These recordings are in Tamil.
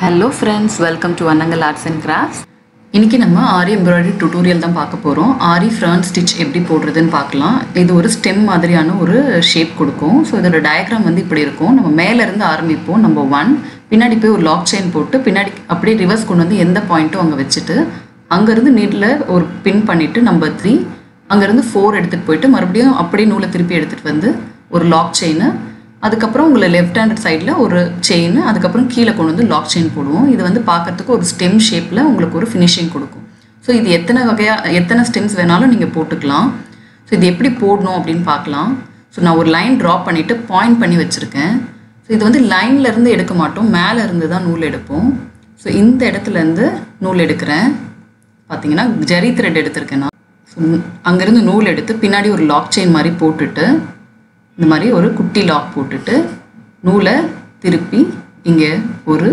ஹலோ ஃப்ரெண்ட்ஸ் வெல்கம் டு அன்னங்கல் ஆர்ட்ஸ் அண்ட் கிராஃப்ட்ஸ் இன்றைக்கி நம்ம ஆரி எம்ப்ராய்டரி டுட்டோரியல் தான் பார்க்க போகிறோம் ஆரி ஃப்ரான் ஸ்டிச் எப்படி போடுறதுன்னு பார்க்கலாம் இது ஒரு ஸ்டெம் மாதிரியான ஒரு ஷேப் கொடுக்கும் ஸோ இதோட டயக்ராம் வந்து இப்படி இருக்கும் நம்ம மேலேருந்து ஆரம்பிப்போம் நம்பர் ஒன் பின்னாடி போய் ஒரு லாக் செயின் போட்டு பின்னாடி அப்படியே ரிவர்ஸ் கொண்டு வந்து எந்த பாயிண்ட்டும் அங்கே வச்சுட்டு அங்கேருந்து நீட்டில் ஒரு பின் பண்ணிவிட்டு நம்பர் த்ரீ அங்கேருந்து ஃபோர் எடுத்துகிட்டு போயிட்டு மறுபடியும் அப்படியே நூலை திருப்பி எடுத்துகிட்டு வந்து ஒரு லாக் செயின் அதுக்கப்புறம் உங்களை லெஃப்ட் ஹேண்ட் சைடில் ஒரு செயின் அதுக்கப்புறம் கீழே கொண்டு வந்து லாக் செயின் போடுவோம் இது வந்து பார்க்கறதுக்கு ஒரு ஸ்டெம் ஷேப்பில் உங்களுக்கு ஒரு ஃபினிஷிங் கொடுக்கும் ஸோ இது எத்தனை வகையாக எத்தனை ஸ்டெம்ஸ் வேணாலும் நீங்கள் போட்டுக்கலாம் ஸோ இது எப்படி போடணும் அப்படின்னு பார்க்கலாம் ஸோ நான் ஒரு லைன் ட்ரா பண்ணிவிட்டு பாயிண்ட் பண்ணி வச்சுருக்கேன் ஸோ இது வந்து லைன்ல இருந்து எடுக்க மாட்டோம் மேலே இருந்து தான் நூல் எடுப்போம் ஸோ இந்த இடத்துல இருந்து நூல் எடுக்கிறேன் பார்த்தீங்கன்னா ஜரி த்ரெட் எடுத்திருக்கேன் நான் ஸோ அங்கேருந்து நூல் எடுத்து பின்னாடி ஒரு லாக் செயின் மாதிரி போட்டுட்டு இந்த மாதிரி ஒரு குட்டி லாக் போட்டுட்டு நூலை திருப்பி இங்கே ஒரு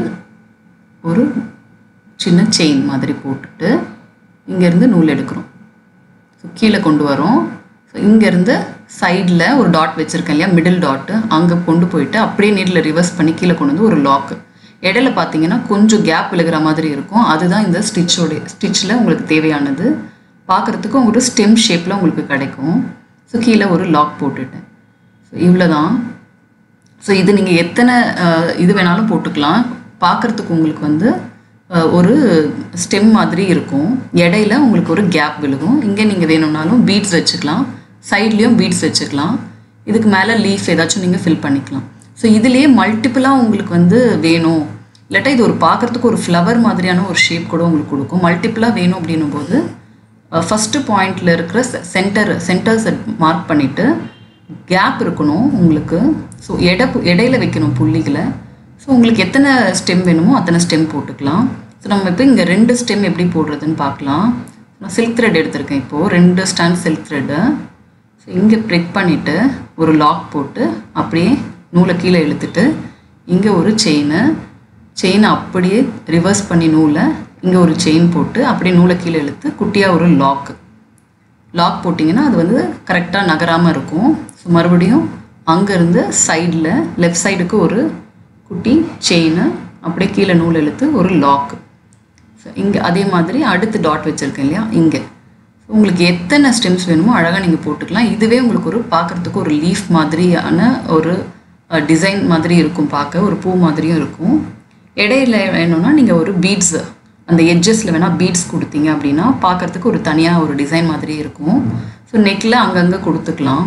ஒரு சின்ன செயின் மாதிரி போட்டுட்டு இங்கேருந்து நூல் எடுக்கிறோம் ஸோ கீழே கொண்டு வரோம் ஸோ இங்கேருந்து சைடில் ஒரு டாட் வச்சுருக்கேன் இல்லையா மிடில் டாட்டு அங்கே கொண்டு போயிட்டு அப்படியே நீட்டில் ரிவர்ஸ் பண்ணி கீழே கொண்டு வந்து ஒரு லாக்கு இடையில பார்த்தீங்கன்னா கொஞ்சம் கேப் விழுகிற மாதிரி இருக்கும் அதுதான் இந்த ஸ்டிச்சோடைய ஸ்டிச்சில் உங்களுக்கு தேவையானது பார்க்குறதுக்கு உங்களுக்கு ஸ்டெம் ஷேப்பில் உங்களுக்கு கிடைக்கும் ஸோ கீழே ஒரு லாக் போட்டுட்டேன் ஸோ இவ்வளோ தான் ஸோ இது நீங்கள் எத்தனை அஹ், இது வேணாலும் போட்டுக்கலாம் பார்க்குறதுக்கு உங்களுக்கு வந்து அஹ், ஒரு ஸ்டெம் மாதிரி இருக்கும் இடையில உங்களுக்கு ஒரு கேப் விழுகும் இங்கே நீங்கள் வேணும்னாலும் பீட்ஸ் வச்சுக்கலாம் சைட்லேயும் பீட்ஸ் வச்சுக்கலாம் இதுக்கு மேலே லீஃப் ஏதாச்சும் நீங்கள் ஃபில் பண்ணிக்கலாம் ஸோ இதுலேயே மல்டிப்புளாக உங்களுக்கு வந்து வேணும் இல்லாட்டா இது ஒரு பார்க்குறதுக்கு ஒரு ஃப்ளவர் மாதிரியான ஒரு ஷேப் கூட உங்களுக்கு கொடுக்கும் மல்டிப்புளாக வேணும் அப்படின்னும் போது ஃபஸ்ட்டு பாயிண்டில் இருக்கிற சென்டர் சென்டர்ஸை மார்க் பண்ணிவிட்டு கேப் இருக்கணும் உங்களுக்கு ஸோ எடை இடையில வைக்கணும் புள்ளிகளை ஸோ உங்களுக்கு எத்தனை ஸ்டெம் வேணுமோ அத்தனை ஸ்டெம் போட்டுக்கலாம் ஸோ நம்ம இப்போ இங்கே ரெண்டு ஸ்டெம் எப்படி போடுறதுன்னு பார்க்கலாம் நான் சில்க் த்ரெட் எடுத்திருக்கேன் இப்போது ரெண்டு ஸ்டாண்ட் சில்க் த்ரெட்டு ஸோ இங்கே ப்ரெக் பண்ணிவிட்டு ஒரு லாக் போட்டு அப்படியே நூலை கீழே இழுத்துட்டு இங்கே ஒரு செயினு செயினை அப்படியே ரிவர்ஸ் பண்ணி நூலை இங்கே ஒரு செயின் போட்டு அப்படியே நூலை கீழே இழுத்து குட்டியாக ஒரு லாக்கு லாக் போட்டிங்கன்னா அது வந்து கரெக்டாக நகராமல் இருக்கும் ஸோ மறுபடியும் அங்கேருந்து சைடில் லெஃப்ட் சைடுக்கு ஒரு குட்டி செயின் அப்படியே கீழே நூல் இழுத்து ஒரு லாக் ஸோ இங்கே அதே மாதிரி அடுத்து டாட் வச்சுருக்கேன் இல்லையா இங்கே உங்களுக்கு எத்தனை ஸ்டெம்ஸ் வேணுமோ அழகாக நீங்கள் போட்டுக்கலாம் இதுவே உங்களுக்கு ஒரு பார்க்குறதுக்கு ஒரு லீஃப் மாதிரியான ஒரு டிசைன் மாதிரி இருக்கும் பார்க்க ஒரு பூ மாதிரியும் இருக்கும் இடையில வேணும்னா நீங்கள் ஒரு பீட்ஸ் அந்த எட்ஜஸில் வேணால் பீட்ஸ் கொடுத்தீங்க அப்படின்னா பார்க்குறதுக்கு ஒரு தனியாக ஒரு டிசைன் மாதிரி இருக்கும் ஸோ நெக்கில் அங்கங்கே கொடுத்துக்கலாம்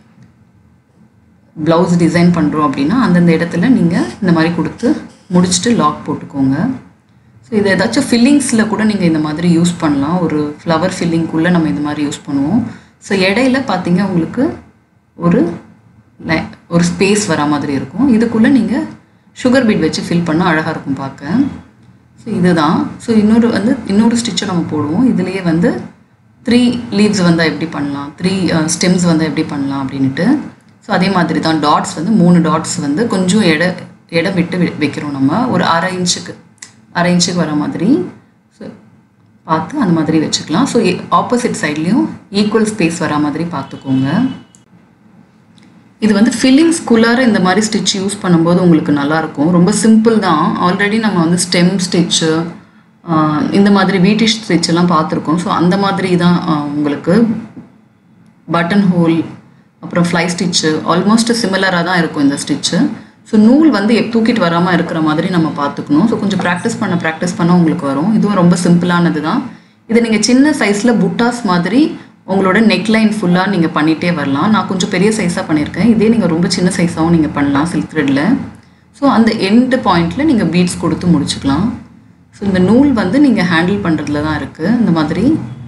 ப்ளவுஸ் டிசைன் பண்ணுறோம் அப்படின்னா அந்தந்த இடத்துல நீங்கள் இந்த மாதிரி கொடுத்து முடிச்சுட்டு லாக் போட்டுக்கோங்க ஸோ இது ஏதாச்சும் ஃபில்லிங்ஸில் கூட நீங்கள் இந்த மாதிரி யூஸ் பண்ணலாம் ஒரு ஃப்ளவர் ஃபில்லிங்குள்ளே நம்ம இந்த மாதிரி யூஸ் பண்ணுவோம் ஸோ இடையில பார்த்தீங்க உங்களுக்கு ஒரு லை- ஒரு ஸ்பேஸ் வர மாதிரி இருக்கும் இதுக்குள்ளே நீங்கள் சுகர் பீட் வச்சு ஃபில் பண்ணால் அழகாக இருக்கும் பார்க்க ஸோ இதுதான் ஸோ இன்னொரு வந்து இன்னொரு ஸ்டிச்சை நம்ம போடுவோம் இதுலேயே வந்து த்ரீ லீவ்ஸ் வந்தால் எப்படி பண்ணலாம் த்ரீ ஸ்டெம்ஸ் வந்தால் எப்படி பண்ணலாம் அப்படின்ட்டு ஸோ அதே மாதிரி தான் டாட்ஸ் வந்து மூணு டாட்ஸ் வந்து கொஞ்சம் எட இடம் விட்டு வை- வைக்கிறோம் நம்ம ஒரு அரை இன்ச்சுக்கு அரை இன்ச்சுக்கு வர மாதிரி ஸோ பார்த்து அந்த மாதிரி வச்சுக்கலாம் ஸோ ஆப்போசிட் சைட்லேயும் ஈக்குவல் ஸ்பேஸ் வர மாதிரி பார்த்துக்கோங்க இது வந்து ஃபில்லிங்ஸ்குள்ளார இந்த மாதிரி ஸ்டிச் யூஸ் பண்ணும்போது உங்களுக்கு நல்லாயிருக்கும் ரொம்ப சிம்பிள் தான் ஆல்ரெடி நம்ம வந்து ஸ்டெம் ஸ்டிச்சு இந்த மாதிரி வீட்டிஷ் ஸ்டிச் எல்லாம் பார்த்துருக்கோம் ஸோ அந்த மாதிரி தான் ஆஹ், உங்களுக்கு பட்டன் ஹோல் அப்புறம் ஃப்ளை ஸ்டிச்சு ஆல்மோஸ்ட் சிமிலராக தான் இருக்கும் இந்த ஸ்டிச்சு ஸோ நூல் வந்து எப் தூக்கிட்டு வராமல் இருக்கிற மாதிரி நம்ம பார்த்துக்கணும் ஸோ கொஞ்சம் ப்ராக்டிஸ் பண்ண ப்ராக்டிஸ் பண்ண உங்களுக்கு வரும் இதுவும் ரொம்ப சிம்பிளானது தான் இது நீங்கள் சின்ன சைஸில் புட்டாஸ் மாதிரி உங்களோட நெக்லைன் ஃபுல்லாக நீங்கள் பண்ணிகிட்டே வரலாம் நான் கொஞ்சம் பெரிய சைஸாக பண்ணியிருக்கேன் இதே நீங்கள் ரொம்ப சின்ன சைஸாகவும் நீங்கள் பண்ணலாம் சில்க் த்ரெட்டில் ஸோ அந்த எண்டு பாயிண்டில் நீங்கள் பீட்ஸ் கொடுத்து முடிச்சுக்கலாம் ஸோ இந்த நூல் வந்து நீங்கள் ஹேண்டில் பண்ணுறதுல தான் இருக்குது இந்த மாதிரி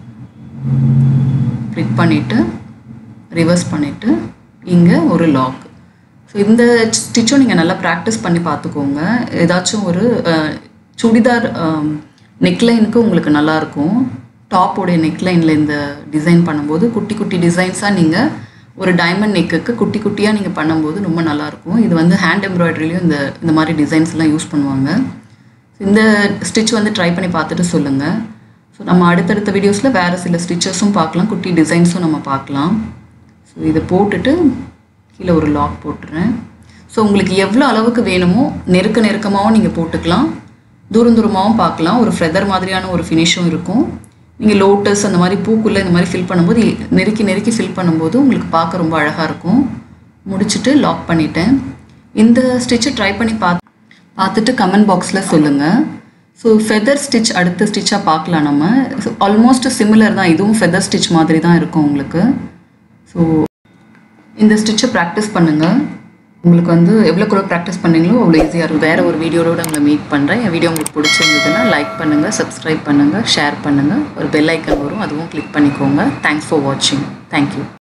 கிளிக் பண்ணிவிட்டு ரிவர்ஸ் பண்ணிவிட்டு இங்கே ஒரு லாக் ஸோ இந்த ஸ்டிச்சும் நீங்கள் நல்லா ப்ராக்டிஸ் பண்ணி பார்த்துக்கோங்க ஏதாச்சும் ஒரு அஹ், சுடிதார் நெக்லைனுக்கு உங்களுக்கு நல்லாயிருக்கும் டாப்போடைய நெக்லைனில் இந்த டிசைன் பண்ணும்போது குட்டி குட்டி டிசைன்ஸாக நீங்கள் ஒரு டைமண்ட் நெக்குக்கு குட்டி குட்டியாக நீங்கள் பண்ணும்போது ரொம்ப நல்லாயிருக்கும் இது வந்து ஹேண்ட் எம்ப்ராய்டரிலையும் இந்த இந்த மாதிரி டிசைன்ஸ்லாம் யூஸ் பண்ணுவாங்க இந்த ஸ்டிச் வந்து ட்ரை பண்ணி பார்த்துட்டு சொல்லுங்கள் ஸோ நம்ம அடுத்தடுத்த வீடியோஸில் வேறு சில ஸ்டிச்சஸும் பார்க்கலாம் குட்டி டிசைன்ஸும் நம்ம பார்க்கலாம் ஸோ இதை போட்டுட்டு கீழே ஒரு லாக் போட்டுறேன் ஸோ உங்களுக்கு எவ்வளோ அளவுக்கு வேணுமோ நெருக்க நெருக்கமாகவும் நீங்கள் போட்டுக்கலாம் தூரம் தூரமாகவும் பார்க்கலாம் ஒரு ஃபெதர் மாதிரியான ஒரு ஃபினிஷும் இருக்கும் நீங்கள் லோட்டஸ் அந்த மாதிரி பூக்குள்ளே இந்த மாதிரி ஃபில் பண்ணும்போது நெருக்கி நெருக்கி ஃபில் பண்ணும்போது உங்களுக்கு பார்க்க ரொம்ப அழகாக இருக்கும் முடிச்சுட்டு லாக் பண்ணிட்டேன் இந்த ஸ்டிச்சை ட்ரை பண்ணி பார்த்து பார்த்துட்டு கமெண்ட் பாக்ஸில் சொல்லுங்கள் ஸோ ஃபெதர் ஸ்டிச் அடுத்த ஸ்டிச்சாக பார்க்கலாம் நம்ம ஆல்மோஸ்ட் சிமிலர் தான் இதுவும் ஃபெதர் ஸ்டிச் மாதிரி தான் இருக்கும் உங்களுக்கு ஸோ இந்த ஸ்டிச்சை ப்ராக்டிஸ் பண்ணுங்கள் உங்களுக்கு வந்து எவ்வளோக்குள்ள ப்ராக்டிஸ் பண்ணீங்களோ அவ்வளோ ஈஸியாக இருக்கும் வேறு ஒரு வீடியோட உங்களை மீட் பண்ணுறேன் என் வீடியோ உங்களுக்கு பிடிச்சிருந்ததுன்னா லைக் பண்ணுங்கள் சப்ஸ்கிரைப் பண்ணுங்கள் ஷேர் பண்ணுங்கள் ஒரு பெல் ஐக்கன் வரும் அதுவும் கிளிக் பண்ணிக்கோங்க தேங்க்ஸ் ஃபார் வாட்சிங் தேங்க்யூ